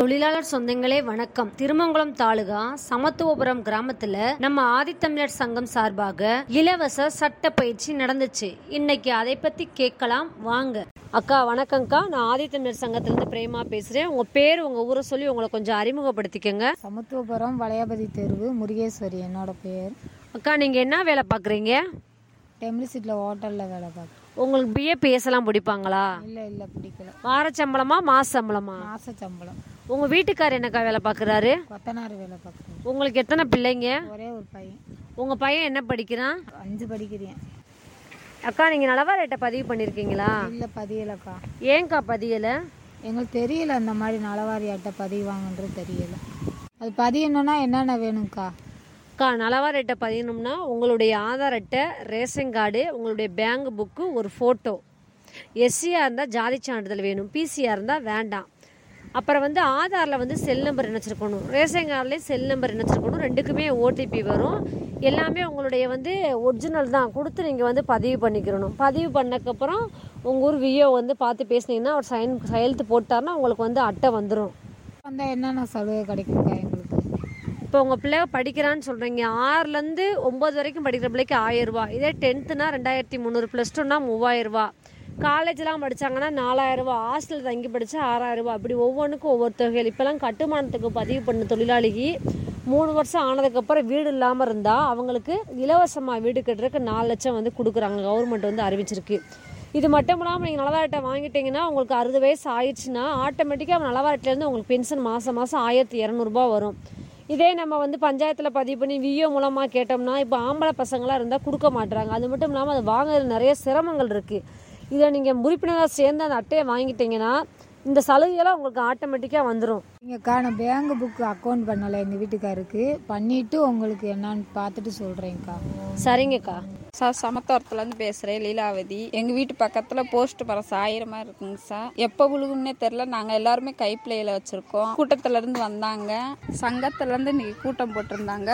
தொழிலாளர் சொந்தங்களே வணக்கம் திருமங்கலம் தாலுகா சமத்துவபுரம் கிராமத்துல நம்ம ஆதித்தமிழர் சங்கம் சார்பாக இலவச சட்ட பயிற்சி நடந்துச்சு இன்னைக்கு அதை பத்தி கேட்கலாம் வாங்க அக்கா வணக்கம்க்கா நான் ஆதித்தமிழர் சங்கத்திலிருந்து பிரேமா பேசுறேன் உங்க பேர் உங்க ஊரை சொல்லி உங்களை கொஞ்சம் அறிமுகப்படுத்திக்கங்க சமத்துவபுரம் வளையாபதி தெருவு முருகேஸ்வரி என்னோட பேர் அக்கா நீங்க என்ன வேலை பாக்குறீங்க டெம்லிசிட்டில் ஹோட்டலில் வேலை பார்க்குறேன் உங்களுக்கு பிஏ பேசலாம் பிடிப்பாங்களா இல்லை இல்லை பிடிக்கல வார சம்பளமா மாச சம்பளமா மாச சம்பளம் உங்க வீட்டுக்காரர் என்னக்கா வேலை பாக்குறாரு கொத்தனார் வேலை பார்க்குறேன் உங்களுக்கு எத்தனை பிள்ளைங்க ஒரே ஒரு பையன் உங்க பையன் என்ன படிக்கிறான் அஞ்சு படிக்கிறேன் அக்கா நீங்க நலவாரேட்டை பதிவு பண்ணிருக்கீங்களா இல்லை பதியலக்கா ஏன்க்கா பதியல எங்களுக்கு தெரியல அந்த மாதிரி நலவாரி அட்டை பதிவாங்கன்றது தெரியல அது பதியணும்னா என்னென்ன வேணும்க்கா அக்கா நலவாரேட்டை பதியணும்னா உங்களுடைய ஆதார் அட்டை ரேஷன் கார்டு உங்களுடைய பேங்க் புக்கு ஒரு ஃபோட்டோ எஸ்சியாக இருந்தால் ஜாதி சான்றிதழ் வேணும் பிசியாக இருந்தால் வேண்டாம் அப்புறம் வந்து ஆதாரில் வந்து செல் நம்பர் இணைச்சிருக்கணும் ரேஷன் கார்டுலேயும் செல் நம்பர் இணைச்சிருக்கணும் ரெண்டுக்குமே ஓடிபி வரும் எல்லாமே உங்களுடைய வந்து ஒரிஜினல் தான் கொடுத்து நீங்கள் வந்து பதிவு பண்ணிக்கிறணும் பதிவு பண்ணக்கப்புறம் உங்கள் ஊர் விஓ வந்து பார்த்து பேசுனீங்கன்னா அவர் சைன் கையெழுத்து போட்டாருன்னா உங்களுக்கு வந்து அட்டை வந்துடும் வந்தால் என்னென்ன சலுகை கிடைக்கும்க்கா எங்களுக்கு இப்போ உங்கள் பிள்ளை படிக்கிறான்னு சொல்கிறீங்க ஆறுலேருந்து ஒம்பது வரைக்கும் படிக்கிற பிள்ளைக்கு ஆயிரம் ரூபாய் இதே டென்த்துனா ரெண்டாயிரத்தி முந்நூறு ப்ளஸ் டூனா மூவாயிரம் ரூபாய் காலேஜ்லாம் படிச்சாங்கன்னா நாலாயிரம் ரூபாய் ஹாஸ்டல் தங்கி படிச்சா ஆறாயிரம் ரூபாய் அப்படி ஒவ்வொன்றுக்கும் ஒவ்வொரு தொகைகள் இப்போலாம் கட்டுமானத்துக்கு பதிவு பண்ண தொழிலாளிக்கு மூணு வருஷம் ஆனதுக்கப்புறம் வீடு இல்லாமல் இருந்தால் அவங்களுக்கு இலவசமாக வீடு கட்டுறதுக்கு நாலு லட்சம் வந்து கொடுக்குறாங்க கவர்மெண்ட் வந்து அறிவிச்சிருக்கு இது மட்டும் இல்லாமல் நீங்கள் நலவாரட்டை வாங்கிட்டீங்கன்னா உங்களுக்கு அறுபது வயசு ஆயிடுச்சுன்னா ஆட்டோமேட்டிக்காக நலவாரட்டிலேருந்து உங்களுக்கு பென்ஷன் மாதம் மாதம் ஆயிரத்தி இரநூறுபா வரும் இதே நம்ம வந்து பஞ்சாயத்தில் பதிவு பண்ணி விஓ மூலமாக கேட்டோம்னா இப்போ ஆம்பளை பசங்களாக இருந்தால் கொடுக்க மாட்டுறாங்க அது மட்டும் இல்லாமல் அது வாங்குறது நிறைய சிரமங்கள் இருக்குது இதை நீங்கள் உறுப்பினராக சேர்ந்து அந்த அட்டையை வாங்கிட்டீங்கன்னா இந்த சலுகையெல்லாம் உங்களுக்கு ஆட்டோமேட்டிக்காக வந்துடும் நீங்கக்கா நான் பேங்க் புக்கு அக்கௌண்ட் பண்ணலை எங்கள் வீட்டுக்காருக்கு பண்ணிவிட்டு உங்களுக்கு என்னன்னு பார்த்துட்டு சொல்கிறேங்க்கா சரிங்கக்கா சார் சமத்துவத்துலேருந்து பேசுகிறேன் லீலாவதி எங்கள் வீட்டு பக்கத்தில் போஸ்ட் பரஸ் ஆயிரமா இருக்குங்க சார் எப்போ விழுகும்னே தெரில நாங்கள் எல்லாருமே கைப்பிள்ளையில் வச்சுருக்கோம் கூட்டத்துலேருந்து வந்தாங்க சங்கத்துலேருந்து இன்றைக்கி கூட்டம் போட்டிருந்தாங்க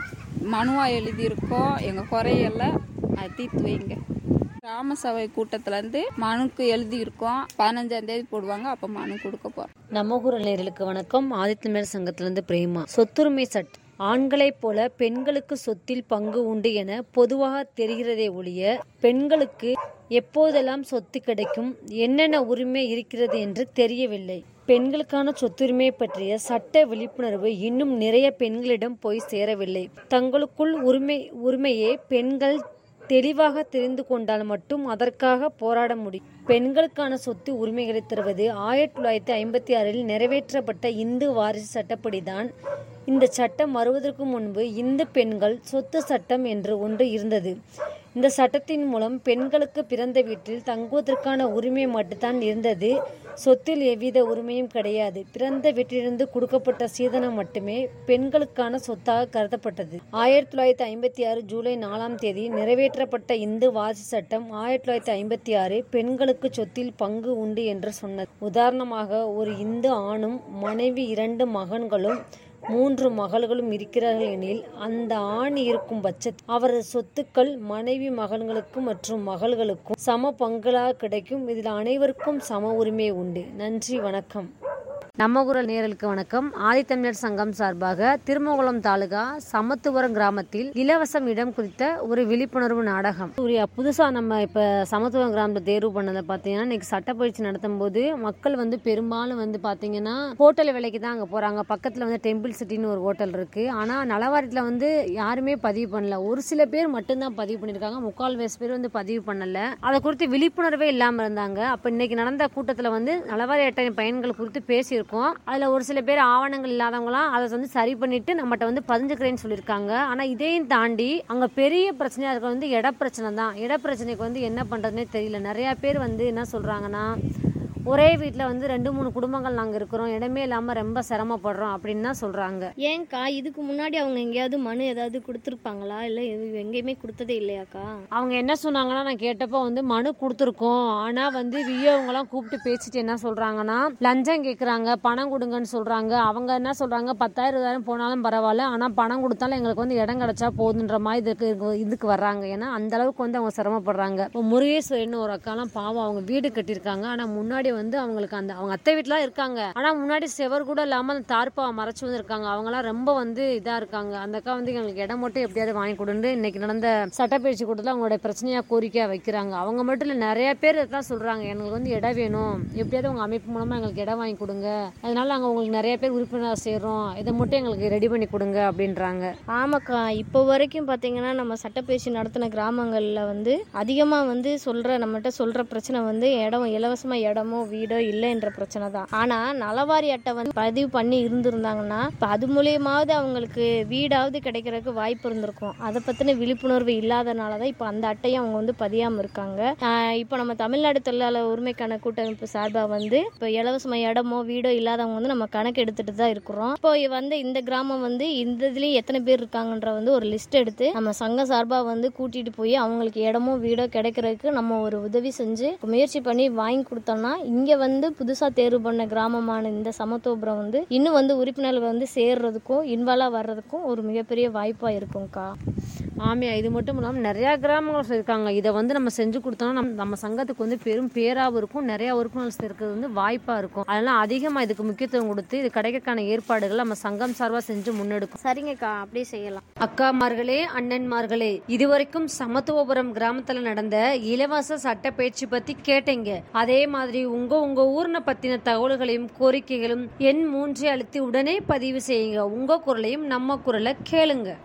மனுவாக எழுதியிருக்கோம் எங்கள் குறையெல்லாம் அது தீர்த்து வைங்க கிராம சபை கூட்டத்துலேருந்து மனுக்கு எழுதியிருக்கோம் பதினஞ்சாம் தேதி போடுவாங்க அப்போ மனு கொடுக்க போகிறோம் நம்ம குரல் நேயர்களுக்கு வணக்கம் ஆதித்யமேர் சங்கத்திலிருந்து பிரேமா சொத்துரிமை சட் ஆண்களைப் போல பெண்களுக்கு சொத்தில் பங்கு உண்டு என பொதுவாக தெரிகிறதே ஒழிய பெண்களுக்கு எப்போதெல்லாம் சொத்து கிடைக்கும் என்னென்ன உரிமை இருக்கிறது என்று தெரியவில்லை பெண்களுக்கான சொத்துரிமை பற்றிய சட்ட விழிப்புணர்வு இன்னும் நிறைய பெண்களிடம் போய் சேரவில்லை தங்களுக்குள் உரிமை உரிமையே பெண்கள் தெளிவாக தெரிந்து கொண்டால் மட்டும் அதற்காக போராட முடியும் பெண்களுக்கான சொத்து உரிமைகளை தருவது ஆயிரத்தி தொள்ளாயிரத்தி ஐம்பத்தி ஆறில் நிறைவேற்றப்பட்ட இந்து வாரிசு சட்டப்படிதான் இந்த சட்டம் வருவதற்கு முன்பு இந்து பெண்கள் சொத்து சட்டம் என்று ஒன்று இருந்தது இந்த சட்டத்தின் மூலம் பெண்களுக்கு பிறந்த வீட்டில் தங்குவதற்கான உரிமை மட்டும்தான் இருந்தது சொத்தில் எவ்வித உரிமையும் கிடையாது பிறந்த வீட்டிலிருந்து கொடுக்கப்பட்ட சீதனம் மட்டுமே பெண்களுக்கான சொத்தாக கருதப்பட்டது ஆயிரத்தி தொள்ளாயிரத்தி ஐம்பத்தி ஆறு ஜூலை நாலாம் தேதி நிறைவேற்றப்பட்ட இந்து வாசி சட்டம் ஆயிரத்தி தொள்ளாயிரத்தி ஐம்பத்தி ஆறு பெண்களுக்கு சொத்தில் பங்கு உண்டு என்று சொன்னது உதாரணமாக ஒரு இந்து ஆணும் மனைவி இரண்டு மகன்களும் மூன்று மகள்களும் இருக்கிறார்கள் எனில் அந்த ஆண் இருக்கும் பட்சத்தில் அவரது சொத்துக்கள் மனைவி மகன்களுக்கும் மற்றும் மகள்களுக்கும் சம பங்களாக கிடைக்கும் இதில் அனைவருக்கும் சம உரிமை உண்டு நன்றி வணக்கம் நம்ம குரல் நேரலுக்கு வணக்கம் ஆதித்தமிழர் சங்கம் சார்பாக திருமகுளம் தாலுகா சமத்துவரம் கிராமத்தில் இலவசம் இடம் குறித்த ஒரு விழிப்புணர்வு நாடகம் ஒரு புதுசா நம்ம இப்ப சமத்துவரம் கிராமத்தை தேர்வு பண்ணதை பார்த்தீங்கன்னா இன்னைக்கு சட்டப்பயிற்சி நடத்தும் போது மக்கள் வந்து பெரும்பாலும் வந்து பார்த்தீங்கன்னா ஹோட்டல் வேலைக்கு தான் அங்கே போறாங்க பக்கத்தில் வந்து டெம்பிள் சிட்டின்னு ஒரு ஹோட்டல் இருக்கு ஆனா நலவாரத்தில் வந்து யாருமே பதிவு பண்ணல ஒரு சில பேர் மட்டும்தான் பதிவு பண்ணியிருக்காங்க முக்கால் வயசு பேர் வந்து பதிவு பண்ணல அதை குறித்து விழிப்புணர்வே இல்லாமல் இருந்தாங்க அப்போ இன்னைக்கு நடந்த கூட்டத்தில் வந்து நலவாரி அட்டை பயன்கள் குறித்து பேசியிருக்கோம் அதுல ஒரு சில பேர் ஆவணங்கள் இல்லாதவங்களாம் அதை வந்து சரி பண்ணிட்டு நம்மகிட்ட வந்து பதிஞ்சுக்கிறேன்னு சொல்லியிருக்காங்க ஆனா இதையும் தாண்டி அங்க பெரிய பிரச்சனையா இருக்கிறது வந்து இட பிரச்சனை தான் இட பிரச்சனைக்கு வந்து என்ன பண்றதுனே தெரியல நிறைய பேர் வந்து என்ன சொல்றாங்கன்னா ஒரே வீட்டில் வந்து ரெண்டு மூணு குடும்பங்கள் நாங்கள் இருக்கிறோம் இடமே இல்லாமல் ரொம்ப சிரமப்படுறோம் அப்படின்னு தான் சொல்கிறாங்க ஏன்க்கா இதுக்கு முன்னாடி அவங்க எங்கேயாவது மனு ஏதாவது கொடுத்துருப்பாங்களா இல்லை எங்கேயுமே கொடுத்ததே இல்லையாக்கா அவங்க என்ன சொன்னாங்கன்னா நான் கேட்டப்போ வந்து மனு கொடுத்துருக்கோம் ஆனால் வந்து வியோவங்களாம் கூப்பிட்டு பேசிட்டு என்ன சொல்கிறாங்கன்னா லஞ்சம் கேட்குறாங்க பணம் கொடுங்கன்னு சொல்கிறாங்க அவங்க என்ன சொல்கிறாங்க பத்தாயிரம் இருபதாயிரம் போனாலும் பரவாயில்ல ஆனால் பணம் கொடுத்தாலும் எங்களுக்கு வந்து இடம் கிடைச்சா போதுன்ற மாதிரி இதுக்கு இதுக்கு வர்றாங்க ஏன்னா அந்த அளவுக்கு வந்து அவங்க சிரமப்படுறாங்க இப்போ முருகேஸ்வரின்னு ஒரு அக்காலாம் பாவம் அவங்க வீடு கட்டியிருக்காங்க ஆனால் முன்னாடி வந்து அவங்களுக்கு அந்த அவங்க அத்தை வீட்டுல இருக்காங்க ஆனா முன்னாடி செவர் கூட இல்லாம அந்த தார்ப்பாவை மறைச்சு வந்து இருக்காங்க அவங்கலாம் ரொம்ப வந்து இதா இருக்காங்க அந்த அக்கா வந்து எங்களுக்கு இடம் மட்டும் எப்படியாவது வாங்கி கொடுன்னு இன்னைக்கு நடந்த சட்டப்பயிற்சி கூட்டத்தில் அவங்களோட பிரச்சனையா கோரிக்கையா வைக்கிறாங்க அவங்க மட்டும் இல்ல நிறைய பேர் இதான் சொல்றாங்க எங்களுக்கு வந்து இடம் வேணும் எப்படியாவது உங்க அமைப்பு மூலமா எங்களுக்கு இடம் வாங்கி கொடுங்க அதனால நாங்க உங்களுக்கு நிறைய பேர் உறுப்பினர் செய்றோம் இதை மட்டும் எங்களுக்கு ரெடி பண்ணி கொடுங்க அப்படின்றாங்க ஆமாக்கா இப்போ வரைக்கும் பார்த்தீங்கன்னா நம்ம சட்டப்பயிற்சி நடத்தின கிராமங்களில் வந்து அதிகமாக வந்து சொல்கிற நம்மகிட்ட சொல்கிற பிரச்சனை வந்து இடம் இலவசமாக இடமோ வீடோ இல்லைன்ற பிரச்சனை தான் ஆனால் நலவாரி அட்டை வந்து பதிவு பண்ணி இருந்திருந்தாங்கன்னா இப்போ அது மூலியமாவது அவங்களுக்கு வீடாவது கிடைக்கிறதுக்கு வாய்ப்பு இருந்திருக்கும் அதை பற்றின விழிப்புணர்வு இல்லாதனால தான் இப்போ அந்த அட்டையை அவங்க வந்து பதியாமல் இருக்காங்க ஆஹ் இப்போ நம்ம தமிழ்நாடு தொழிலாளர் உரிமைக்கான கூட்டமைப்பு சார்பாக வந்து இப்போ இலவசமாக இடமோ வீடோ இல்லாதவங்க வந்து நம்ம கணக்கு எடுத்துட்டு தான் இருக்கிறோம் இப்போ வந்து இந்த கிராமம் வந்து இந்த இதுலேயும் எத்தனை பேர் இருக்காங்கன்ற வந்து ஒரு லிஸ்ட் எடுத்து நம்ம சங்க சார்பாக வந்து கூட்டிட்டு போய் அவங்களுக்கு இடமோ வீடோ கிடைக்கிறதுக்கு நம்ம ஒரு உதவி செஞ்சு முயற்சி பண்ணி வாங்கி கொடுத்தோம்னா இங்கே வந்து புதுசாக தேர்வு பண்ண கிராமமான இந்த சமத்துவபுரம் வந்து இன்னும் வந்து உறுப்பினர்கள் வந்து சேர்றதுக்கும் இன்வால்வாக வர்றதுக்கும் ஒரு மிகப்பெரிய வாய்ப்பாக இருக்கும்க்கா ஆமையா இது மட்டும் இல்லாமல் நிறைய கிராமங்கள் இருக்காங்க இதை வந்து நம்ம செஞ்சு கொடுத்தோம்னா நம்ம நம்ம சங்கத்துக்கு வந்து பெரும் பேராகவும் இருக்கும் நிறைய உறுப்பினர்கள் இருக்கிறது வந்து வாய்ப்பா இருக்கும் அதெல்லாம் அதிகமாக இதுக்கு முக்கியத்துவம் கொடுத்து இது கிடைக்கக்கான ஏற்பாடுகள் நம்ம சங்கம் சார்பாக செஞ்சு முன்னெடுக்கும் சரிங்கக்கா அப்படியே செய்யலாம் அக்காமார்களே அண்ணன்மார்களே இதுவரைக்கும் சமத்துவபுரம் கிராமத்துல நடந்த இலவச சட்ட பயிற்சி பத்தி கேட்டீங்க அதே மாதிரி உங்க உங்க ஊர்ன பத்தின தகவல்களையும் கோரிக்கைகளும் எண் மூன்றை அழுத்தி உடனே பதிவு செய்யுங்க உங்க குரலையும் நம்ம குரலை கேளுங்க